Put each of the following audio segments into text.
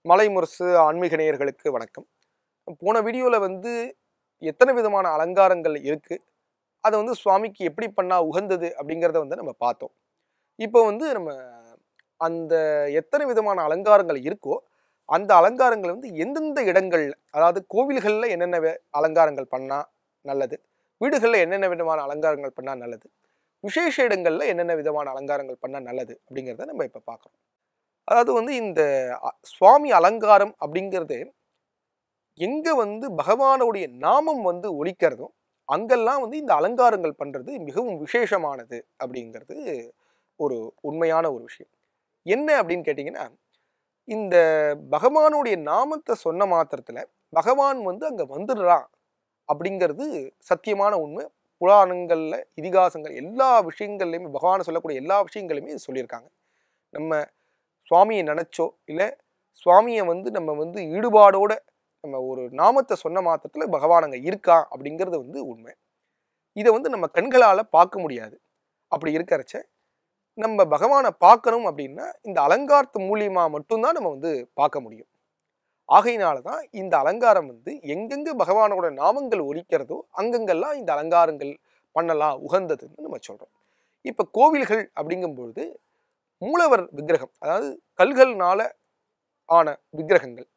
மலை முரசு ஆன்மீக நேயர்களுக்கு வணக்கம் போன வீடியோவில் வந்து எத்தனை விதமான அலங்காரங்கள் இருக்குது அதை வந்து சுவாமிக்கு எப்படி பண்ணால் உகந்தது அப்படிங்கிறத வந்து நம்ம பார்த்தோம் இப்போ வந்து நம்ம அந்த எத்தனை விதமான அலங்காரங்கள் இருக்கோ அந்த அலங்காரங்கள் வந்து எந்தெந்த இடங்கள் அதாவது கோவில்களில் என்னென்ன வே- அலங்காரங்கள் பண்ணால் நல்லது வீடுகளில் என்னென்ன விதமான அலங்காரங்கள் பண்ணால் நல்லது விசேஷ இடங்களில் என்னென்ன விதமான அலங்காரங்கள் பண்ணால் நல்லது அப்படிங்கிறத நம்ம இப்போ பார்க்குறோம் அதாவது வந்து இந்த அ- சுவாமி அலங்காரம் அப்படிங்கிறது எங்கே வந்து பகவானுடைய நாமம் வந்து ஒலிக்கிறதோ அங்கெல்லாம் வந்து இந்த அலங்காரங்கள் பண்ணுறது மிகவும் விசேஷமானது அப்படிங்கிறது ஒரு உண்மையான ஒரு விஷயம் என்ன அப்படின்னு கேட்டிங்கன்னா இந்த பகவானுடைய நாமத்தை சொன்ன மாத்திரத்தில் பகவான் வந்து அங்கே வந்துடுறான் அப்படிங்கிறது சத்தியமான உண்மை புராணங்களில் இதிகாசங்கள் எல்லா விஷயங்கள்லையுமே பகவானை சொல்லக்கூடிய எல்லா விஷயங்களையுமே இது சொல்லியிருக்காங்க நம்ம சுவாமியை நினச்சோ இல்லை சுவாமியை வந்து நம்ம வந்து ஈடுபாடோட நம்ம ஒரு நாமத்தை சொன்ன மாத்திரத்தில் பகவான் அங்கே இருக்கா அப்படிங்கிறது வந்து உண்மை இதை வந்து நம்ம கண்களால் பார்க்க முடியாது அப்படி இருக்கிறச்ச நம்ம பகவானை பார்க்கணும் அப்படின்னா இந்த அலங்காரத்து மூலியமா மட்டும்தான் நம்ம வந்து பார்க்க முடியும் ஆகையினால தான் இந்த அலங்காரம் வந்து எங்கெங்க பகவானோட நாமங்கள் ஒலிக்கிறதோ அங்கங்கெல்லாம் இந்த அலங்காரங்கள் பண்ணலாம் உகந்ததுன்னு நம்ம சொல்றோம் இப்போ கோவில்கள் அப்படிங்கும்பொழுது மூலவர் விக்கிரகம் அதாவது கல்கள்னால ஆன விக்கிரகங்கள்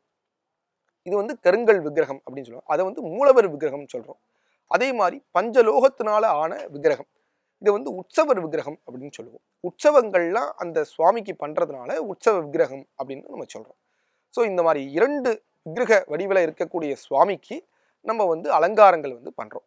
இது வந்து கருங்கல் விக்கிரகம் அப்படின்னு சொல்லுவோம் அதை வந்து மூலவர் விக்கிரகம்னு சொல்றோம் அதே மாதிரி பஞ்சலோகத்தினால ஆன விக்கிரகம் இது வந்து உற்சவர் விக்கிரகம் அப்படின்னு சொல்லுவோம் உற்சவங்கள்லாம் அந்த சுவாமிக்கு பண்றதுனால உற்சவ விக்கிரகம் அப்படின்னு நம்ம சொல்றோம் ஸோ இந்த மாதிரி இரண்டு விக்கிரக வடிவில் இருக்கக்கூடிய சுவாமிக்கு நம்ம வந்து அலங்காரங்கள் வந்து பண்றோம்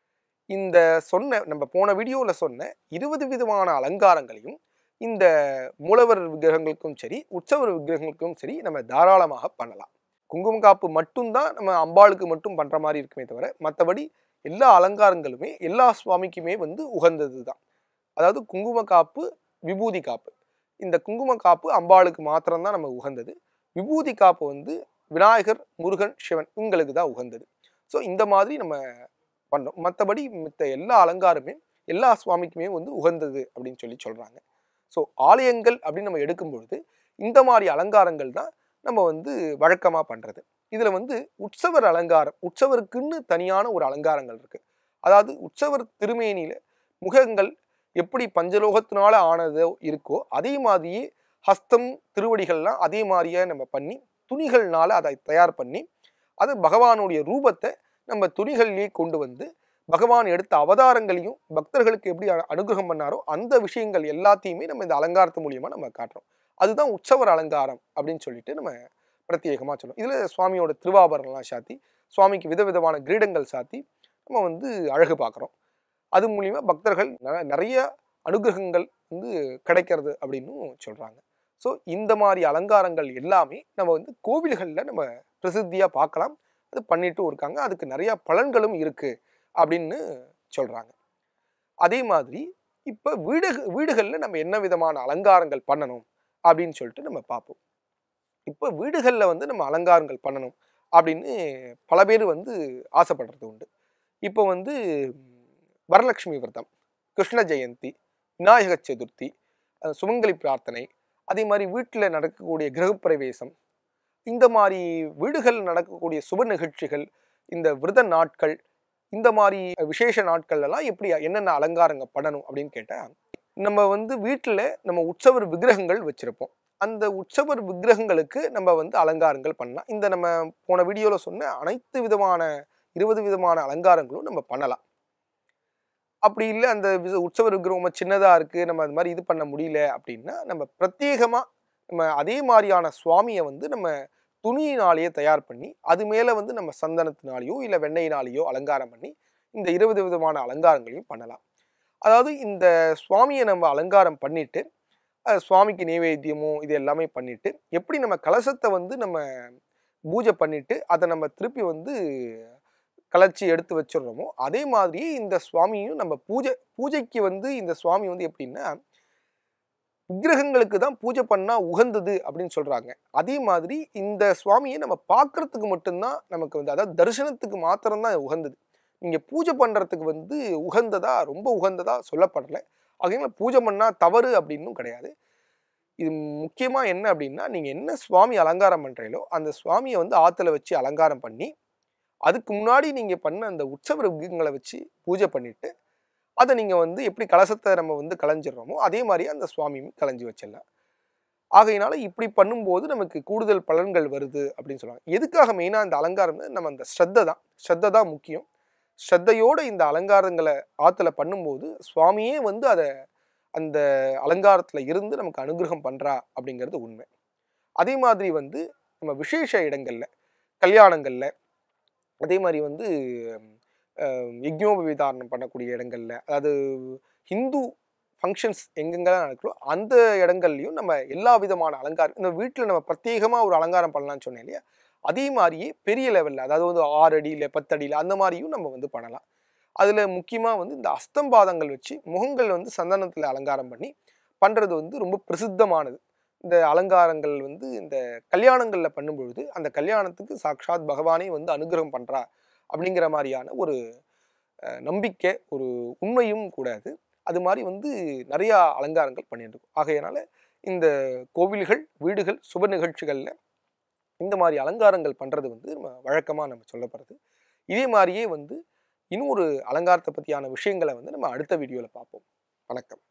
இந்த சொன்ன நம்ம போன வீடியோவில் சொன்ன இருபது விதமான அலங்காரங்களையும் இந்த மூலவர் விக்கிரகங்களுக்கும் சரி உற்சவர் விக்கிரகங்களுக்கும் சரி நம்ம தாராளமாக பண்ணலாம் குங்குமம் காப்பு மட்டும்தான் நம்ம அம்பாளுக்கு மட்டும் பண்ற மாதிரி இருக்குமே தவிர மற்றபடி எல்லா அலங்காரங்களுமே எல்லா சுவாமிக்குமே வந்து உகந்தது தான் அதாவது குங்கும காப்பு விபூதி காப்பு இந்த குங்கும காப்பு அம்பாளுக்கு மாத்திரம்தான் நம்ம உகந்தது விபூதி காப்பு வந்து விநாயகர் முருகன் சிவன் இவங்களுக்கு தான் உகந்தது ஸோ இந்த மாதிரி நம்ம பண்ணோம் மற்றபடி மித்த எல்லா அலங்காரமே எல்லா சுவாமிக்குமே வந்து உகந்தது அப்படின்னு சொல்லி சொல்றாங்க ஸோ ஆலயங்கள் அப்படின்னு நம்ம எடுக்கும் பொழுது இந்த மாதிரி அலங்காரங்கள் தான் நம்ம வந்து வழக்கமாக பண்ணுறது இதில் வந்து உற்சவர் அலங்காரம் உற்சவருக்குன்னு தனியான ஒரு அலங்காரங்கள் இருக்கு அதாவது உற்சவர் திருமேனியில முகங்கள் எப்படி பஞ்சலோகத்தினால ஆனதோ இருக்கோ அதே மாதிரியே ஹஸ்தம் திருவடிகள்லாம் அதே மாதிரியே நம்ம பண்ணி துணிகள்னால அதை தயார் பண்ணி அது பகவானுடைய ரூபத்தை நம்ம துணிகள்லேயே கொண்டு வந்து பகவான் எடுத்த அவதாரங்களையும் பக்தர்களுக்கு எப்படி அ- அனுகிரகம் பண்ணாரோ அந்த விஷயங்கள் எல்லாத்தையுமே நம்ம இந்த அலங்காரத்து மூலியமா நம்ம காட்டுறோம் அதுதான் உற்சவர் அலங்காரம் அப்படின்னு சொல்லிட்டு நம்ம பிரத்யேகமாக சொல்லுவோம் இதில் சுவாமியோட திருவாபரணம்லாம் சாத்தி சுவாமிக்கு விதவிதமான கிரீடங்கள் சாத்தி நம்ம வந்து அழகு பார்க்குறோம் அது மூலியமா பக்தர்கள் ந- நிறைய அனுகிரகங்கள் வந்து கிடைக்கிறது அப்படின்னும் சொல்கிறாங்க ஸோ இந்த மாதிரி அலங்காரங்கள் எல்லாமே நம்ம வந்து கோவில்களில் நம்ம பிரசித்தியாக பார்க்கலாம் அது பண்ணிட்டும் இருக்காங்க அதுக்கு நிறைய பலன்களும் இருக்குது அப்படின்னு சொல்கிறாங்க அதே மாதிரி இப்போ வீடு வீடுகளில் நம்ம என்ன விதமான அலங்காரங்கள் பண்ணணும் அப்படின்னு சொல்லிட்டு நம்ம பார்ப்போம் இப்போ வீடுகளில் வந்து நம்ம அலங்காரங்கள் பண்ணணும் அப்படின்னு பல பேர் வந்து ஆசைப்படுறது உண்டு இப்போ வந்து ம், வரலட்சுமி விரதம் கிருஷ்ண ஜெயந்தி விநாயக சதுர்த்தி அஹ், சுமங்கலி பிரார்த்தனை அதே மாதிரி வீட்டில் நடக்கக்கூடிய கிரகப்பிரவேசம் இந்த மாதிரி வீடுகள் நடக்கக்கூடிய சுப நிகழ்ச்சிகள் இந்த விரத நாட்கள் இந்த மாதிரி விசேஷ நாட்கள் எல்லாம் எப்படி என்னென்ன அலங்காரங்கள் பண்ணணும் அப்படின்னு கேட்டால் நம்ம வந்து வீட்டில் நம்ம உற்சவர் விக்கிரகங்கள் வச்சுருப்போம் அந்த உற்சவர் விக்கிரகங்களுக்கு நம்ம வந்து அலங்காரங்கள் பண்ணலாம் இந்த நம்ம போன வீடியோவில் சொன்ன அனைத்து விதமான இருபது விதமான அலங்காரங்களும் நம்ம பண்ணலாம் அப்படி இல்லை அந்த வி- உற்சவர் விக்கிரகம் ரொம்ப சின்னதாக இருக்குது நம்ம அது மாதிரி இது பண்ண முடியல அப்படின்னா நம்ம பிரத்யேகமாக நம்ம அதே மாதிரியான சுவாமியை வந்து நம்ம துணியினாலேயே தயார் பண்ணி அது மேலே வந்து நம்ம சந்தனத்தினாலேயோ இல்லை வெண்ணெயினாலேயோ அலங்காரம் பண்ணி இந்த இருபது விதமான அலங்காரங்களையும் பண்ணலாம் அதாவது இந்த சுவாமியை நம்ம அலங்காரம் பண்ணிட்டு அஹ், சுவாமிக்கு நைவேத்தியமோ இது எல்லாமே பண்ணிட்டு எப்படி நம்ம கலசத்தை வந்து நம்ம பூஜை பண்ணிட்டு அதை நம்ம திருப்பி வந்து கலைச்சி எடுத்து வச்சிடுறோமோ அதே மாதிரியே இந்த சுவாமியும் நம்ம பூஜை பூஜைக்கு வந்து இந்த சுவாமி வந்து எப்படின்னா விக்கிரகங்களுக்கு தான் பூஜை பண்ணா உகந்தது அப்படின்னு சொல்றாங்க அதே மாதிரி இந்த சுவாமியை நம்ம பார்க்கறதுக்கு மட்டும்தான் நமக்கு வந்து அதாவது தரிசனத்துக்கு மாத்திரம்தான் உகந்தது நீங்க பூஜை பண்றதுக்கு வந்து உகந்ததா ரொம்ப உகந்ததா சொல்லப்படல அதனால பூஜை பண்ணா தவறு அப்படின்னும் கிடையாது இது முக்கியமாக என்ன அப்படின்னா நீங்கள் என்ன சுவாமி அலங்காரம் பண்ணுறீங்களோ அந்த சுவாமியை வந்து ஆற்றுல வச்சு அலங்காரம் பண்ணி அதுக்கு முன்னாடி நீங்கள் பண்ண அந்த உற்சவ விக்கிரகங்களை வச்சு பூஜை பண்ணிட்டு அதை நீங்கள் வந்து எப்படி கலசத்தை நம்ம வந்து கலைஞ்சிடுறோமோ அதே மாதிரி அந்த சுவாமியும் கலைஞ்சி வச்சிடலாம் ஆகையினால இப்படி பண்ணும்போது நமக்கு கூடுதல் பலன்கள் வருது அப்படின்னு சொல்லுவாங்க எதுக்காக மெயினாக இந்த அலங்காரம் நம்ம அந்த ஸ்ரத்தை தான் ஸ்ரத்தை தான் முக்கியம் ஸ்ரத்தையோட இந்த அலங்காரங்களை ஆற்றுல பண்ணும்போது சுவாமியே வந்து அதை அந்த அலங்காரத்தில் இருந்து நமக்கு அனுகிரகம் பண்ணுறா அப்படிங்கிறது உண்மை அதே மாதிரி வந்து நம்ம விசேஷ இடங்களில் கல்யாணங்களில் அதே மாதிரி வந்து அஹ், யஜ்ஞோபவிதாரணம் பண்ணக்கூடிய இடங்கள்ல அதாவது ஹிந்து ஃபங்க்ஷன்ஸ் எங்கெங்கெல்லாம் நடக்கிறோ அந்த இடங்கள்லையும் நம்ம எல்லா விதமான அலங்காரம் இந்த வீட்டில் நம்ம பிரத்யேகமாக ஒரு அலங்காரம் பண்ணலாம்னு சொன்னேன் இல்லையா அதே மாதிரியே பெரிய லெவலில் அதாவது வந்து ஆறு அடியில் பத்து அடியில் அந்த மாதிரியும் நம்ம வந்து பண்ணலாம் அதில் முக்கியமாக வந்து இந்த அஸ்தம்பாதங்கள் வச்சு முகங்கள் வந்து சந்தனத்தில் அலங்காரம் பண்ணி பண்ணுறது வந்து ரொம்ப பிரசித்தமானது இந்த அலங்காரங்கள் வந்து இந்த கல்யாணங்களில் பண்ணும்பொழுது அந்த கல்யாணத்துக்கு சாக்ஷாத் பகவானே வந்து அனுகிரகம் பண்ணுறா அப்படிங்கிற மாதிரியான ஒரு அஹ், நம்பிக்கை ஒரு உண்மையும் கூட அது அது மாதிரி வந்து நிறையா அலங்காரங்கள் பண்ணிட்டு இருக்கும் ஆகையினால இந்த கோவில்கள் வீடுகள் சுப நிகழ்ச்சிகளில் இந்த மாதிரி அலங்காரங்கள் பண்ணுறது வந்து நம்ம வழக்கமாக நம்ம சொல்லப்படுறது இதே மாதிரியே வந்து இன்னும் ஒரு அலங்காரத்தை பற்றியான விஷயங்களை வந்து நம்ம அடுத்த வீடியோவில் பார்ப்போம் வணக்கம்